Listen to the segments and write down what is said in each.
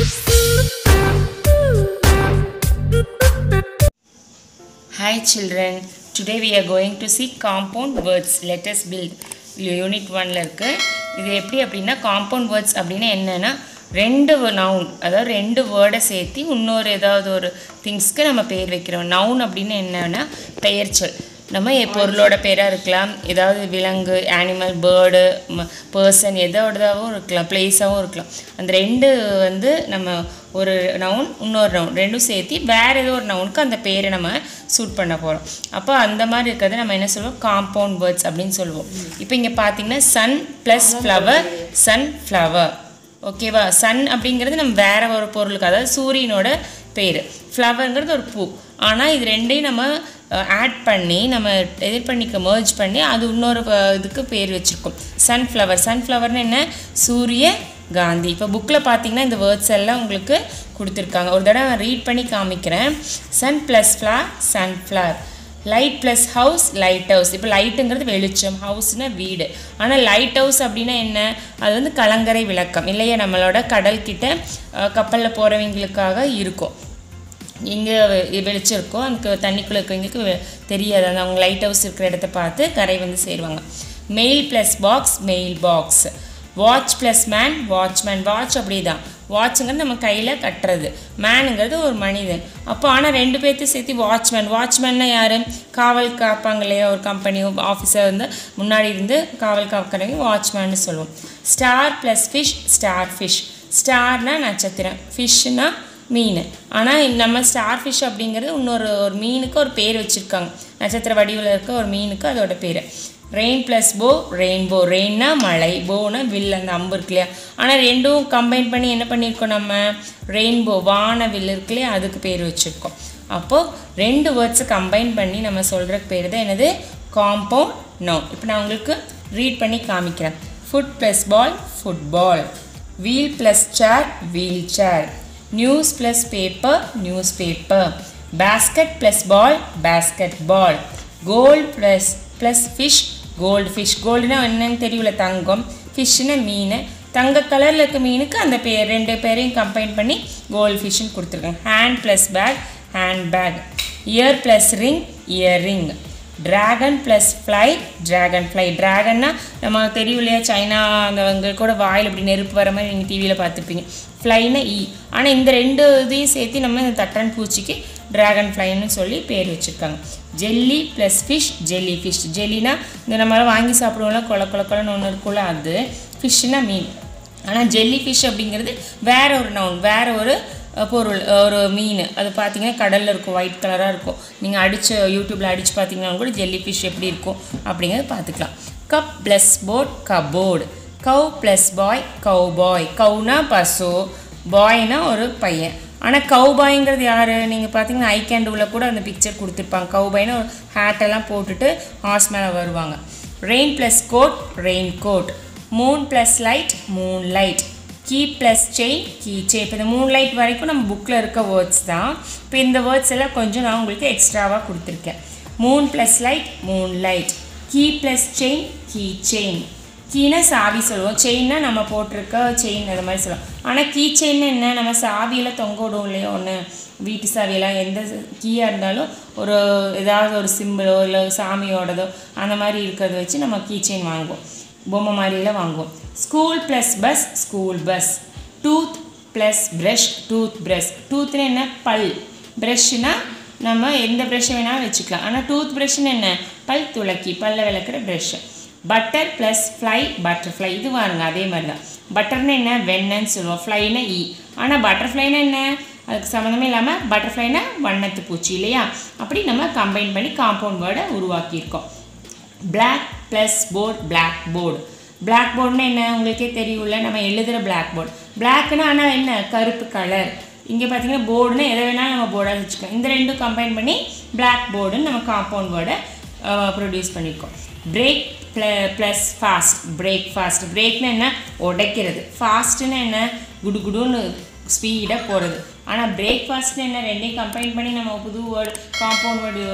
Hi children, today we are going to see compound words. Let us build. Unit ஒன்ல இருக்கு இது எப்படி அப்படின்னா காம்பவுண்ட் வேர்ட்ஸ் அப்படின்னா என்னன்னா ரெண்டு நவுன் அதாவது ரெண்டு வேர்டை சேர்த்து இன்னொரு ஏதாவது ஒரு திங்ஸ்க்கு நம்ம பேர் வைக்கிறோம் நவுன் அப்படின்னு என்னன்னா பெயர்ச்சொல் நம்ம எ- பொருளோட பேராக இருக்கலாம் ஏதாவது விலங்கு அனிமல் பேர்டு பர்சன் எதோடதாகவும் இருக்கலாம் பிளேஸாகவும் இருக்கலாம் அந்த ரெண்டு வந்து நம்ம ஒரு நவுன் இன்னொரு நவுன் ரெண்டும் சேர்த்து வேறு ஏதோ ஒரு நவுனுக்கு அந்த பேரை நம்ம சூட் பண்ண போகிறோம் அப்போ அந்த மாதிரி இருக்கிறத நம்ம என்ன சொல்லுவோம் காம்பவுண்ட் வேர்ட்ஸ் அப்படின்னு சொல்லுவோம் இப்போ இங்கே பார்த்தீங்கன்னா sun plus flower sun flower ஓகேவா சன் அப்படிங்கிறது நம்ம வேற ஒரு பொருளுக்கு அதாவது சூரியனோட பேர் ஃப்ளவருங்கிறது ஒரு பூ ஆனால் இது ரெண்டையும் நம்ம ஆட் பண்ணி நம்ம இது பண்ணிக்க merge பண்ணி அது இன்னொரு அஹ், இதுக்கு பேர் வச்சுருக்கோம் சன்ஃப்ளவர் சன்ஃப்ளவர்னு என்ன சூரிய காந்தி இப்போ புக்கில் பார்த்தீங்கன்னா இந்த வேர்ட்ஸ் எல்லாம் உங்களுக்கு கொடுத்துருக்காங்க ஒரு தடவை ரீட் பண்ணி காமிக்கிறேன் sun plus flower sunflower light plus house light house இப்போ லைட்டுங்கிறது வெளிச்சம் ஹவுஸ்னா வீடு ஆனால் லைட் ஹவுஸ் அப்படின்னா என்ன அது வந்து கலங்கரை விளக்கம் இல்லையா நம்மளோட கடல் கிட்ட கப்பலில் போகிறவங்களுக்காக இருக்கும் இங்கே வெளிச்சம் இருக்கும் அதுக்கு தண்ணிக்குள்ளே இருக்கவங்களுக்கு வெ- தெரியாது அந்த அவங்க லைட் ஹவுஸ் இருக்கிற இடத்த பார்த்து கரை வந்து சேருவாங்க mail plus box mail box watch plus man watchman watch அப்படி தான் வாட்சுங்கிறது நம்ம கையில் கட்டுறது மேனுங்கிறது ஒரு மனிதன் அப்போ ஆனால் ரெண்டு பேர்த்தையும் சேர்த்து வாட்ச்மேன் வாட்ச்மேன்னா யார் காவல் காப்பாங்க இல்லையா ஒரு கம்பெனி ஆஃபீஸர் வந்து முன்னாடி இருந்து காவல் காக்கிறவங்க வாட்ச்மேன்னு சொல்லுவோம் star plus fish star fish ஸ்டார்னா நட்சத்திரம் ஃபிஷ்னா மீன் ஆனால் நம்ம ஸ்டார் ஃபிஷ் அப்படிங்கிறது இன்னொரு ஒரு மீனுக்கு ஒரு பேர் வச்சுருக்காங்க நட்சத்திர வடிவில் இருக்க ஒரு மீனுக்கு அதோட பேர் ரெயின் ப்ளஸ் போ ரெயின்போ ரெயின்னா மழை போனா வில் அந்த அம்பு இருக்கு இல்லையா ஆனால் ரெண்டும் கம்பைன் பண்ணி என்ன பண்ணியிருக்கோம் நம்ம ரெயின்போ வான வில் இருக்கு இல்லையா அதுக்கு பேர் வச்சுருக்கோம் அப்போது ரெண்டு வேர்ட்ஸை கம்பைன் பண்ணி நம்ம சொல்கிற பேர் தான் என்னது காம்பவுண்ட் நோன் இப்போ நான் உங்களுக்கு ரீட் பண்ணி காமிக்கிறேன் foot plus ball football wheel plus chair wheel chair news plus paper news paper basket plus ball basket ball gold plus plus fish gold fish கோல்டுனா என்னன்னு தெரியல தங்கம் ஃபிஷ்ஷுனா மீன் தங்க கலரில் இருக்க மீனுக்கு அந்த பேர் ரெண்டு பேரையும் கம்பைன் பண்ணி கோல்டு ஃபிஷ்ஷுன்னு கொடுத்துருக்காங்க hand plus bag hand bag ear plus ring ear ring dragon plus fly dragon fly ட்ராகன்னா நம்ம தெரியும் இல்லையா சைனா அந்த கூட வாயில் இப்படி நெருப்பு வர மாதிரி நீங்கள் டிவியில் பார்த்துருப்பீங்க ஃப்ளைனா ஈ ஆனால் இந்த ரெண்டு இதையும் சேர்த்து நம்ம இந்த தட்டன் பூச்சிக்கு டிராகன் ஃப்ளைன்னு சொல்லி பேர் வச்சுருக்காங்க jelly plus fish jelly fish ஜெல்லினா இந்த நம்மளால் வாங்கி சாப்பிடுவோம்ல கொல கொல கொலன்னு ஒன்று இருக்கும்ல அது ஃபிஷ்னா மீன் ஆனால் ஜெல்லி ஃபிஷ் அப்படிங்கிறது வேற ஒரு நவுன் வேற ஒரு அஹ், பொருள் அஹ், ஒரு மீன் அது பார்த்தீங்கன்னா கடலில் இருக்கும் ஒயிட் கலராக இருக்கும் நீங்கள் அடித்து யூடியூப்பில் அடித்து பார்த்தீங்கன்னா கூட ஜெல்லி ஃபிஷ் எப்படி இருக்கும் அப்படிங்கிறத பார்த்துக்கலாம் cup plus board cupboard cow plus boy cow boy கவுனா பசு பாய்னா ஒரு பையன் ஆனால் கவுபாய்ங்கிறது யார் நீங்கள் பார்த்தீங்கன்னா ஐ கேண்டூவில் கூட அந்த பிக்சர் கொடுத்துருப்பாங்க கவுபாய்னு ஒரு hat எல்லாம் போட்டுட்டு ஹார்ஸ் மேலே வருவாங்க rain plus coat rain coat moon plus light moon light key plus chain key chain இப்போ இந்த மூன் லைட் வரைக்கும் நம்ம புக்கில் இருக்க வேர்ட்ஸ் தான் இப்போ இந்த வேர்ட்ஸ் எல்லாம் கொஞ்சம் நான் உங்களுக்கு எக்ஸ்ட்ராவாக கொடுத்துருக்கேன் moon plus light moon light key plus chain key chain கீனா சாவி சொல்லுவோம் செயின்னா நம்ம போட்டிருக்க செயின் அந்த மாதிரி சொல்லுவோம் ஆனால் கீ செயின் என்ன நம்ம சாவியில் தொங்க விடுவோம் இல்லையா ஒன்று வீட்டு சாவியெல்லாம் எந்த கீயாக இருந்தாலும் ஒரு ஏதாவது ஒரு சிம்பிளோ இல்லை சாமியோடதோ அந்த மாதிரி இருக்கிறத வச்சு நம்ம கீ செயின் வாங்குவோம் பொம்மை மாதிரிலாம் வாங்குவோம் school plus bus school bus tooth plus brush tooth brush டூத்னு என்ன பல் ப்ரஷ்னா நம்ம எந்த ப்ரஷ்ஷை வேணாலும் வச்சுக்கலாம் ஆனால் டூத் ப்ரஷ்னு என்ன பல் துளக்கி பல்ல விளக்குற brush butter plus fly butterfly இது வாருங்க அதே மாதிரி தான் பட்டர்னு என்ன வெண்ணன்னு சொல்லுவோம் ஃப்ளைனா ஈ ஆனால் பட்டர்ஃப்ளைனா என்ன அதுக்கு சம்மந்தமே இல்லாமல் பட்டர்ஃப்ளைனா வண்ணத்து பூச்சி இல்லையா அப்படி நம்ம கம்பைன் பண்ணி காம்பவுண்ட் வேர்டை உருவாக்கியிருக்கோம் black plus board black board black போர்டுன்னா என்ன உங்களுக்கே தெரியும்ல நம்ம எழுதுகிற பிளாக் போர்டு பிளாக்னா ஆனால் என்ன கருப்பு கலர் இங்கே பார்த்தீங்கன்னா போர்டுனா எதை வேணாலும் நம்ம போர்டாக வச்சுக்கலாம் இந்த ரெண்டும் கம்பைன் பண்ணி பிளாக் போர்டுன்னு நம்ம காம்பவுண்ட் வேர்டை ப்ரொடியூஸ் பண்ணியிருக்கோம் break plus fast break fast பிரேக்னா என்ன உடைக்கிறது ஃபாஸ்ட்டுன்னா என்ன குடுகுடுன்னு ஸ்பீடாக போகிறது ஆனால் பிரேக்ஃபாஸ்ட்னு என்ன ரெண்டையும் கம்பைன் பண்ணி நம்ம புது வேர்டு காம்பவுண்ட் வேர்டு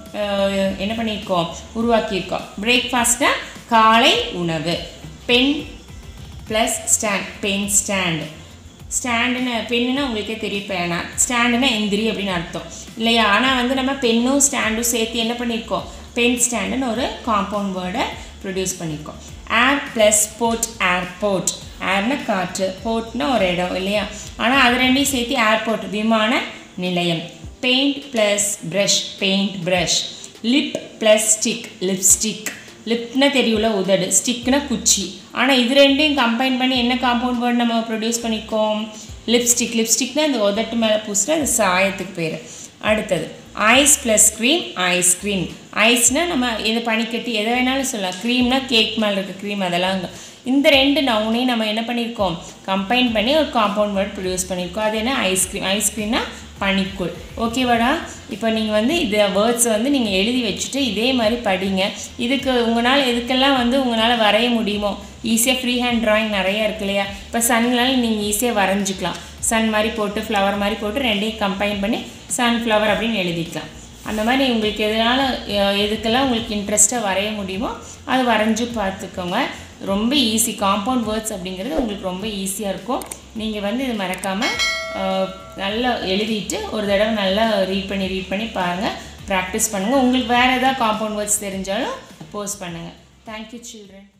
என்ன பண்ணியிருக்கோம் உருவாக்கியிருக்கோம் பிரேக்ஃபாஸ்ட்னா காலை உணவு pen plus stand pen stand ஸ்டாண்டுன்னு பெண்ணுனா உங்களுக்கே தெரியும் பேனா ஸ்டாண்டுனா எந்திரி அப்படின்னு அர்த்தம் இல்லையா ஆனால் வந்து நம்ம பெண்ணும் ஸ்டாண்டும் சேர்த்து என்ன பண்ணியிருக்கோம் பென் ஸ்டாண்டுன்னு ஒரு காம்பவுண்ட் வேர்டை ப்ரொடியூஸ் பண்ணியிருக்கோம் ஏர் ப்ளஸ் போர்ட் ஏர்போர்ட் ஏர்னா காற்று போர்ட்னா ஒரு இடம் இல்லையா ஆனால் அது ரெண்டையும் சேர்த்து ஏர்போர்ட் விமான நிலையம் paint plus brush paint brush lip plus stick lipstick லிப்னா தெரியும்ல உதடு ஸ்டிக்னா குச்சி ஆனால் இது ரெண்டையும் கம்பைன் பண்ணி என்ன காம்பவுண்ட் வேர்டு நம்ம ப்ரொடியூஸ் பண்ணிக்கோம் லிப்ஸ்டிக் லிப்ஸ்டிக்னா இந்த உதட்டு மேலே பூசுகிற அந்த சாயத்துக்கு பேர் அடுத்தது ஐஸ் ப்ளஸ் க்ரீம் ஐஸ்கிரீம் ஐஸ்னால் நம்ம இது பனிக்கட்டி எதை வேணாலும் சொல்லலாம் க்ரீம்னா கேக் மேலே இருக்க க்ரீம் அதெல்லாம் அங்க. இந்த ரெண்டு நவுனையும் நம்ம என்ன பண்ணியிருக்கோம் கம்பைன் பண்ணி ஒரு காம்பவுண்ட் வேர்ட் ப்ரொடியூஸ் பண்ணியிருக்கோம் அது என்ன ஐஸ்கிரீம் ஐஸ்கிரீம்னா பனிக்கூழ் ஓகேவாடா இப்போ நீங்கள் வந்து இந்த வேர்ட்ஸை வந்து நீங்கள் எழுதி வச்சுட்டு இதே மாதிரி படிங்க இதுக்கு உங்களால் எதுக்கெல்லாம் வந்து உங்களால் வரைய முடியுமோ ஈஸியாக ஃப்ரீ ஹேண்ட் drawing நிறைய இருக்கு இல்லையா இப்போ சன்னால் நீங்கள் ஈஸியாக வரைஞ்சிக்கலாம் சன் மாதிரி போட்டு ஃப்ளவர் மாதிரி போட்டு ரெண்டையும் கம்பைன் பண்ணி சன்ஃப்ளவர் அப்படின்னு எழுதிக்கலாம் அந்த மாதிரி உங்களுக்கு எதனால் எதுக்கெல்லாம் உங்களுக்கு இன்ட்ரெஸ்ட்டாக வரைய முடியுமோ அது வரைஞ்சி பார்த்துக்கோங்க ரொம்ப ஈஸி காம்பவுண்ட் வேர்ட்ஸ் அப்படிங்கிறது உங்களுக்கு ரொம்ப ஈஸியாக இருக்கும் நீங்கள் வந்து இது மறக்காமல் நல்லா எழுதிட்டு ஒரு தடவை நல்லா ரீட் பண்ணி ரீட் பண்ணி பாருங்கள் ப்ராக்டிஸ் பண்ணுங்கள் உங்களுக்கு வேறு ஏதாவது காம்பவுண்ட் வேர்ட்ஸ் தெரிஞ்சாலும் போஸ்ட் பண்ணுங்கள் தேங்க்யூ சில்ட்ரன்